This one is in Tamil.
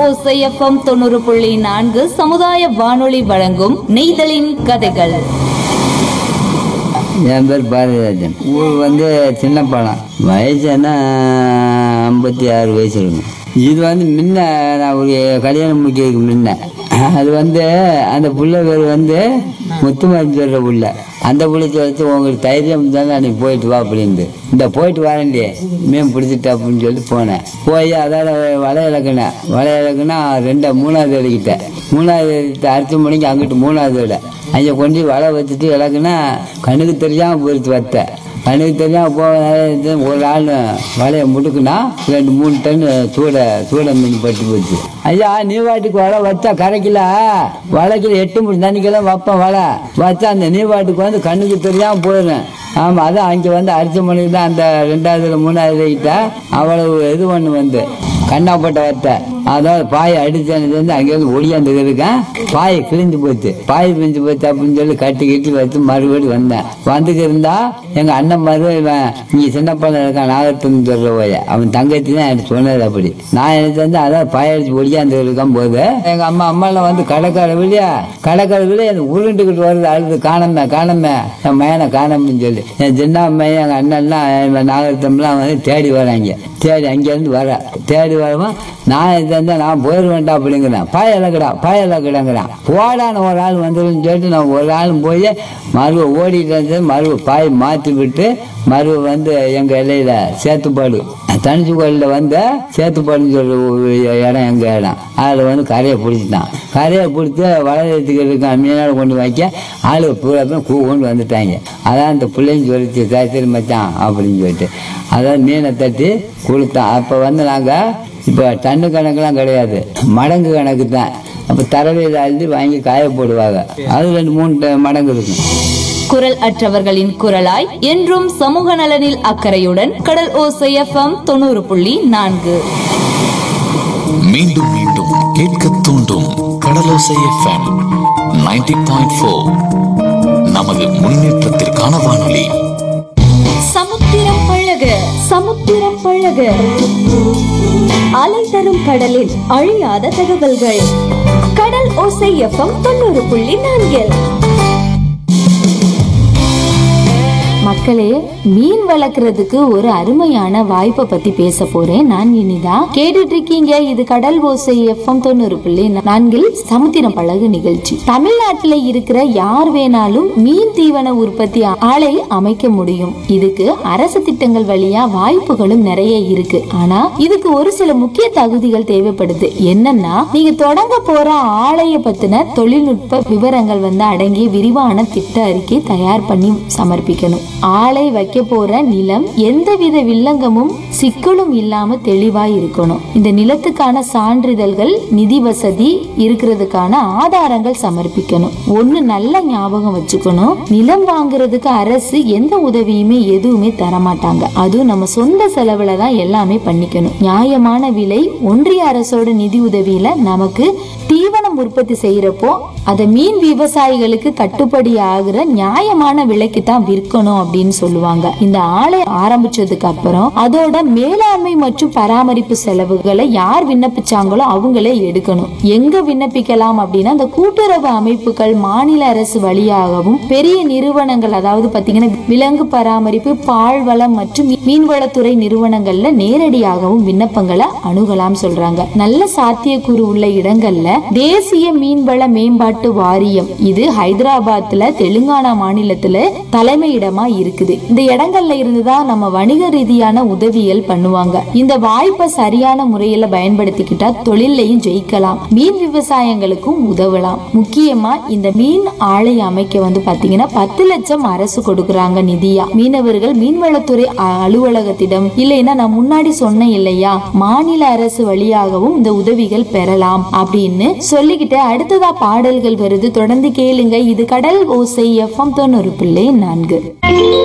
ஓசைஎஃப்எம் தொண்ணூறு புள்ளி நான்கு சமுதாய வானொலி வழங்கும் நெய்தலின் கதைகள் என் பேர் பாரதிராஜன் ஊர் வந்து சின்னப்பாலம் வயசு என்ன ஐம்பத்தி ஆறு வயசு இருக்கும் இது வந்து முன்ன நான் ஒரு கல்யாணம் முடிக்கிறதுக்கு முன்ன அது வந்து அந்த புள்ள பேர் வந்து முத்துமாரி சொல்கிற புள்ள அந்த புள்ளைக்கு வச்சு உங்களுக்கு தைரியம் தானே அன்னைக்கு போயிட்டு வா அப்படின்ட்டு இந்த போயிட்டு வரேன்டி மீன் பிடிச்சிட்டு அப்படின்னு சொல்லி போனேன் போய் அதால் வலை இழக்கினேன் வலை இழக்குனா ரெண்டா மூணாவது இலக்கிட்டேன் மூணாவது இலக்கிட்ட அடுத்த மணிக்கு அங்கிட்டு மூணாவது விட அங்கே கொண்டு வலை வச்சுட்டு இலக்குனா கண்ணுக்கு தெரியாமல் போயிடுச்சு வத்தை கண்ணுக்கு தெரியாமல் போக ஒரு ஆள் வலையை முடுக்குனா ரெண்டு மூணு டன் சூட சூட மீன் பட்டு போச்சு ஐயா நீ வாட்டுக்கு வலை வச்சா கரைக்கல வலைக்கு எட்டு மணி தண்ணிக்கெல்லாம் வைப்பேன் வலை வச்சா அந்த நீவாட்டுக்கு வந்து கண்ணுக்கு தெரியாமல் போயிடுறேன் ஆமாம் அதான் அங்கே வந்து அரிசி மணிக்கு தான் அந்த ரெண்டாவதுல மூணாவது கிட்ட அவ்வளவு இது ஒன்று வந்து கண்ணாப்பட்ட வத்தை அதாவது பாயை அடிச்சது வந்து அங்கேருந்து ஒடியாந்து இருக்கேன் பாயை கிழிஞ்சு போச்சு பாய் கிழிஞ்சு போச்சு அப்படின்னு சொல்லி கட்டி கட்டி வச்சு மறுபடியும் வந்தேன் வந்துக்கு இருந்தா எங்க அண்ணன் மறுபடியும் இவன் நீ சின்ன பையன் இருக்கான் நாகத்துன்னு சொல்ற போய அவன் தங்கச்சி தான் எனக்கு சொன்னது அப்படி நான் எனக்கு வந்து அதான் பாய அடிச்சு ஒடியாந்து இருக்கும் போது எங்க அம்மா அம்மாலாம் வந்து கடைக்கார வெளியா கடைக்கார வெளியே எனக்கு உருண்டுக்கிட்டு வருது அழுது காணமே காணமே என் மயனை காணோம்னு சொல்லி என் சின்ன பையன் எங்க அண்ணன்லாம் நாகத்தம்லாம் வந்து தேடி வராங்க தேடி அங்கேருந்து வர தேடி வரவும் நான் இது வந்து நான் போயிடுவேன்டா அப்படிங்கிறேன் பாய இலக்கடா பாய இலக்கடாங்கிறான் போடான ஒரு ஆள் வந்துடும் சொல்லிட்டு நான் ஒரு ஆளும் போய் மறுவ ஓடிட்டு வந்து மறுவ பாய் மாற்றி விட்டு மறுவ வந்து எங்கள் இலையில சேத்துப்பாடு தனிச்சு கோயிலில் வந்து சேத்துப்பாடுன்னு சொல்ற ஒரு இடம் எங்கள் இடம் அதில் வந்து கரையை பிடிச்சிட்டான் கரையை பிடிச்சி வளர்த்துக்கு இருக்க மீனால கொண்டு வைக்க ஆளு பூரா பேரும் கூ கொண்டு வந்துட்டாங்க அதான் அந்த பிள்ளைங்க சொல்லிச்சு சரி மச்சான் அப்படின்னு சொல்லிட்டு அதான் மீனை தட்டி கொடுத்தான் அப்போ வந்து நாங்கள் இப்போ டன்னு கணக்கெல்லாம் கிடையாது மடங்கு கணக்கு தான் அப்போ தரவையில் அள்ளி வாங்கி காய போடுவாங்க அது ரெண்டு மூணு ட- மடங்கு இருக்கும் குரல் அற்றவர்களின் குரலாய் என்றும் சமூக நலனில் அக்கறையுடன் கடல் ஓசைஎஃப்எம் தொண்ணூறு புள்ளி நான்கு மீண்டும் மீண்டும் கேட்க தூண்டும் கடலோசை எஃப்எம் 90.4 பாயிண்ட் ஃபோர் நமது முன்னேற்றத்திற்கான வானொலி சமுத்திரம் பழக சமுத்திரம் பழக அலை தரும் கடலில் அழியாத தகவல்கள் கடல் ஓசை எஃப்எம் தொண்ணூறு புள்ளி நான்கில் மக்களே மீன் வளர்க்கறதுக்கு ஒரு அருமையான வாய்ப்பை பத்தி பேச போறேன் நான் இனிதா கேட்டுட்டு இருக்கீங்க இது கடல் ஓசை எஃப்எம் தொண்ணூறு புள்ளி நான்கில் சமுத்திரம் பழகு நிகழ்ச்சி தமிழ்நாட்டுல இருக்கிற யார் வேணாலும் மீன் தீவன உற்பத்தி ஆலை அமைக்க முடியும் இதுக்கு அரசு திட்டங்கள் வழியா வாய்ப்புகளும் நிறைய இருக்கு ஆனா இதுக்கு ஒரு சில முக்கிய தகுதிகள் தேவைப்படுது என்னன்னா நீங்க தொடங்க போற ஆலைய பத்தின தொழில்நுட்ப விவரங்கள் வந்து அடங்கிய விரிவான திட்ட அறிக்கை தயார் பண்ணி சமர்ப்பிக்கணும் ஆலை வைக்க போற நிலம் எந்தவித வில்லங்கமும் சிக்கலும் இல்லாம தெளிவா இருக்கணும் இந்த நிலத்துக்கான சான்றிதழ்கள் நிதி வசதி இருக்கிறதுக்கான ஆதாரங்கள் சமர்ப்பிக்கணும் ஒண்ணு நல்ல ஞாபகம் வச்சுக்கணும் நிலம் வாங்குறதுக்கு அரசு எந்த உதவியுமே எதுவுமே தரமாட்டாங்க அதுவும் நம்ம சொந்த செலவுல தான் எல்லாமே பண்ணிக்கணும் நியாயமான விலை ஒன்றிய அரசோட நிதி உதவியில நமக்கு தீவனம் உற்பத்தி செய்யறப்போ அதை மீன் விவசாயிகளுக்கு கட்டுப்படி ஆகுற நியாயமான விலைக்கு தான் விற்கணும் அப்படின்னு சொல்லுவாங்க இந்த ஆலை ஆரம்பிச்சதுக்கு அப்புறம் அதோட மேலாண்மை மற்றும் பராமரிப்பு செலவுகளை யார் விண்ணப்பிச்சாங்களோ அவங்களே எடுக்கணும் எங்க விண்ணப்பிக்கலாம் அப்படின்னா அந்த கூட்டுறவு அமைப்புகள் மாநில அரசு வழியாகவும் பெரிய நிறுவனங்கள் அதாவது பாத்தீங்கன்னா விலங்கு பராமரிப்பு பால்வளம் மற்றும் மீன்வளத்துறை நிறுவனங்கள்ல நேரடியாகவும் விண்ணப்பங்களை அணுகலாம் சொல்றாங்க நல்ல சாத்தியக்கூறு உள்ள இடங்கள்ல தேசிய மீன்வள மேம்பாட்டு வாரியம் இது ஹைதராபாத்ல தெலுங்கானா மாநிலத்துல தலைமையிடமா இருக்குது இந்த இடங்கள்ல இருந்துதான் நம்ம வணிக ரீதியான உதவியல் பண்ணுவாங்க இந்த வாய்ப்பை சரியான முறையில பயன்படுத்திக்கிட்டா தொழிலையும் ஜெயிக்கலாம் மீன் விவசாயங்களுக்கும் உதவலாம் முக்கியமா இந்த மீன் ஆலை அமைக்க வந்து பாத்தீங்கன்னா பத்து லட்சம் அரசு கொடுக்கறாங்க நிதியா மீனவர்கள் மீன்வளத்துறை அ- அலுவலகத்திடம் இல்லைன்னா நான் முன்னாடி சொன்னேன் இல்லையா மாநில அரசு வழியாகவும் இந்த உதவிகள் பெறலாம் அப்படின்னு சொல்லிக்கிட்டு அடுத்ததா பாடல்கள் வருது தொடர்ந்து கேளுங்க இது கடல் ஓசை எஃப்எம் தொண்ணூறு பிள்ளை நான்கு